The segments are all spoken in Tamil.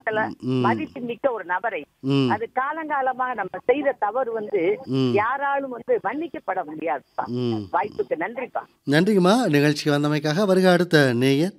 சமுதாயத்துல ம். மதிப்பு மிக்க ஒரு நபரை ம் அது காலங்காலமாக நம்ம செய்த தவறு வந்து ம். யாராலும் வந்து மன்னிக்கப்பட முடியாதுப்பா ம் வாய்ப்புக்கு நன்றிப்பா நன்றிங்கம்மா நிகழ்ச்சிக்கு வந்தமைக்காக வருக அடுத்த நேயர்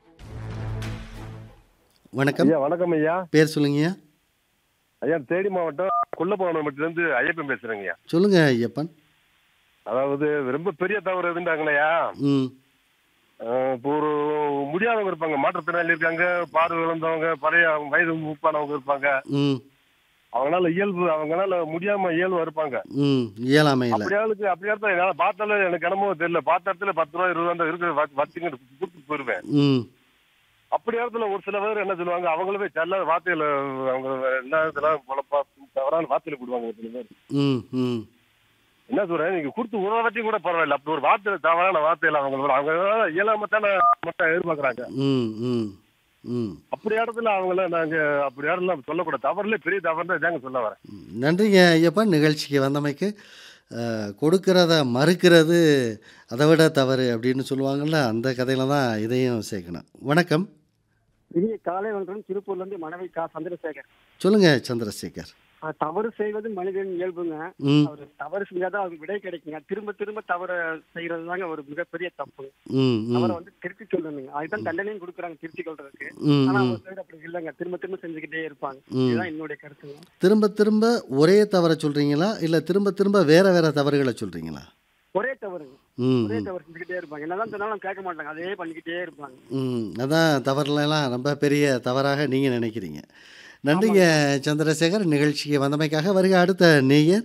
வணக்கம் ஐயா வணக்கம் ஐயா பேர் சொல்லுங்கய்யா ஐயா தேனி மாவட்டம் குள்ளப்பவனமட்டிலேருந்து ஐயப்பன் பேசுறேங்க ஐயா சொல்லுங்க ஐயப்பன் அதாவது ரொம்ப பெரிய தவறு எதுண்டாங்களையா ம் இப்போ ஒரு முடியாதவங்க இருப்பாங்க மாற்றுத்திறனாளி இருக்காங்க பார்வை இழந்தவங்க பழைய வயது மூப்பானவங்க இருப்பாங்க ம் அவங்களால இயல்பு அவங்களால முடியாம இயல்பு இருப்பாங்க ம் இயலாமையில் அப்படியாளுக்கு அப்படியா தான் என்னால பார்த்தாலே எனக்கு என்னமோ தெரியல பார்த்த இடத்துல பத்து ரூபா இருபது ரூபா இருக்கிற வச்சுங்க கொடுத்துட்டு போயிருவேன் ம் அப்படி இடத்துல ஒரு சில பேர் என்ன சொல்லுவாங்க அவங்களவே செல்ல வார்த்தையில அவங்க என்ன இதெல்லாம் பொழப்பா தவறான வார்த்தையில போடுவாங்க ஒரு சில பேர் ம் ம் என்ன சொல்றேன் நீங்க கொடுத்து உதவத்தையும் கூட பரவாயில்ல அப்படி ஒரு வார்த்தை தவறான வார்த்தையில அவங்க அவங்க இயலாம தானே மட்டும் எதிர்பார்க்கறாங்க ம் ம் ம் அப்படி இடத்துல அவங்கள நாங்க அப்படி இடத்துல சொல்லக்கூடாது தவறுல பெரிய தவறு இதாங்க சொல்ல வரேன் நன்றிங்க ஐயப்பன் நிகழ்ச்சிக்கு வந்தமைக்கு அஹ், கொடுக்கறத மறுக்கிறது அதை விட தவறு அப்படின்னு சொல்லுவாங்கள்ல அந்த கதையில தான் இதையும் சேர்க்கணும் வணக்கம் இனிய காலை வணக்கம் திருப்பூர்ல இருந்து மனைவி கா சந்திரசேகர் சொல்லுங்க சந்திரசேகர் அஹ் தவறு செய்வது மனிதன் இயல்புங்க ம் அவர் தவறு செஞ்சாதான் அவருக்கு விடை கிடைக்குங்க திரும்ப திரும்ப தவறு செய்யறது தாங்க ஒரு மிகப்பெரிய தப்பு ம் ம் அவரை வந்து திருத்தி சொல்லணுங்க அதுதான் தண்டனையும் கொடுக்குறாங்க திருத்தி கொள்றதுக்கு ம் ஆனா ம் அவங்க சைடு அப்படி இல்லைங்க திரும்ப திரும்ப செஞ்சுக்கிட்டே இருப்பாங்க ம். இதுதான் என்னுடைய கருத்துங்க திரும்ப திரும்ப ஒரே தவறை சொல்றீங்களா இல்ல திரும்ப திரும்ப வேற வேற தவறுகளை சொல்றீங்களா ஒரே தவறுங்க ம் ஒரே ம், தவறு செஞ்சுக்கிட்டே இருப்பாங்க என்னதான் சொன்னாலும் கேட்க மாட்டாங்க அதே பண்ணிக்கிட்டே இருப்பாங்க ம் அதான் தவறுலாம் ரொம்ப பெரிய தவறாக நீங்க நினைக்கிறீங்க நன்றிங்க சந்திரசேகர் நிகழ்ச்சிக்கு வந்தமைக்காக வருக அடுத்த நேயர்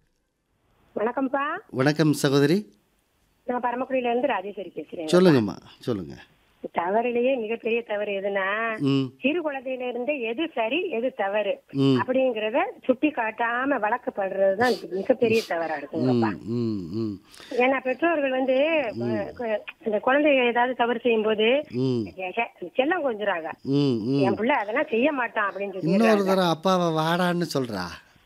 வணக்கம்ப்பா வணக்கம் சகோதரி நான் பரமக்குடியில இருந்து ராஜேஸ்வரி பேசுறேன் சொல்லுங்கம்மா சொல்லுங்க தவறிலேயே மிகப்பெரிய தவறு எதுனா ம் சிறு குழந்தையில இருந்தே எது சரி எது தவறு ம் அப்படிங்கறத சுட்டி காட்டாம வழக்கப்படுறதுதான் மிகப்பெரிய தவறா இருக்குங்கப்பா ம் ம் ம் ஏன்னா பெற்றோர்கள் வந்து அஹ், கு- இந்த குழந்தைங்க ஏதாவது தவறு செய்யும் போது ம் செல்லம் கொஞ்சுறாங்க ம் ம் என் பிள்ளை அதெல்லாம் செய்ய மாட்டான் அப்படின்னு இன்னொரு சொல்லி தரம் அப்பாவை வாடான்னு சொல்றா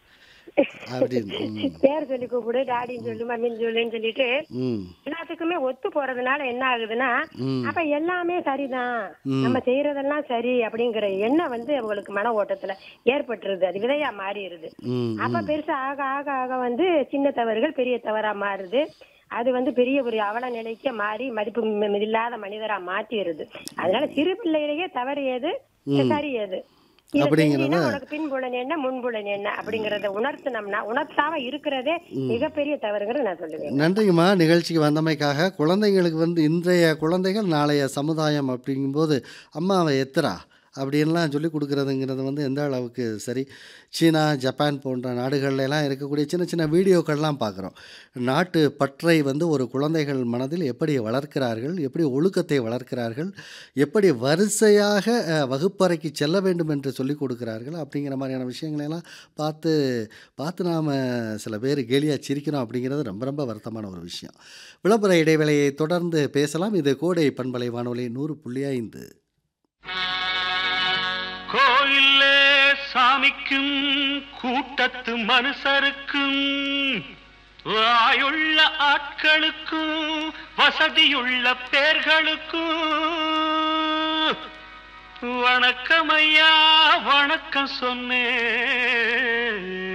அப்படின்னு ம், பேர் சொல்லி கூப்பிடு டாடின்னு சொல்லு மம்மின்னு சொல்லுன்னு சொல்லிட்டு ம் எல்லாத்துக்குமே ஒத்து போறதுனால என்ன ஆகுதுன்னா ம் அப்ப எல்லாமே சரிதான் ம். நம்ம செய்யறதெல்லாம் சரி அப்படிங்கிற எண்ணம் வந்து அவங்களுக்கு மன ஓட்டத்துல ஏற்பட்டுருது அது விதையா மாறிடுது ம் அப்ப பெருசா ஆக ஆக ஆக வந்து சின்ன தவறுகள் பெரிய தவறா மாறுது அது வந்து பெரிய ஒரு அவல நிலைக்கு மாறி மதிப்பு மி- இல்லாத மனிதரா மாத்திடுது அதனால சிறு பிள்ளையிலேயே தவறு ஏது சரி ஏது இதை அப்படிங்கிறத- செஞ்சீன்னா உனக்கு பின்புலன் என்ன முன்புலன் என்ன அப்படிங்கறத உணர்த்தினோம்னா உணர்த்தாம இருக்கிறதே மிகப்பெரிய தவறுங்கிறத நான் சொல்லுவேன் நன்றிங்கம்மா நிகழ்ச்சிக்கு வந்தமைக்காக குழந்தைங்களுக்கு வந்து இன்றைய குழந்தைகள் நாளைய சமுதாயம் அப்படிங்கும்போது அம்மாவை எத்துறா அப்படின்லாம் சொல்லி கொடுக்குறதுங்கிறது வந்து எந்த அளவுக்கு சரி சீனா ஜப்பான் போன்ற நாடுகள்ல எல்லாம் இருக்கக்கூடிய சின்ன சின்ன வீடியோக்கள்லாம் பார்க்குறோம் நாட்டு பற்றை வந்து ஒரு குழந்தைகள் மனதில் எப்படி வளர்க்கிறார்கள் எப்படி ஒழுக்கத்தை வளர்க்கிறார்கள் எப்படி வரிசையாக அஹ், வகுப்பறைக்கு செல்ல வேண்டும் என்று சொல்லிக் கொடுக்கிறார்கள் அப்படிங்கிற மாதிரியான விஷயங்களை எல்லாம் பார்த்து பார்த்து நாம் சில பேர் கேலியாக சிரிக்கிறோம் அப்படிங்கிறது ரொம்ப ரொம்ப வருத்தமான ஒரு விஷயம் விளம்பர இடைவேளையை தொடர்ந்து பேசலாம் இது கோடை பண்பலை வானொலி நூறு புள்ளி ஐந்து கோயிலே சாமிக்கும் கூட்டத்து மனுஷருக்கும் வாயுள்ள ஆட்களுக்கும் வசதியுள்ள பேர்களுக்கும் வணக்கம் ஐயா வணக்கம் சொன்னேன்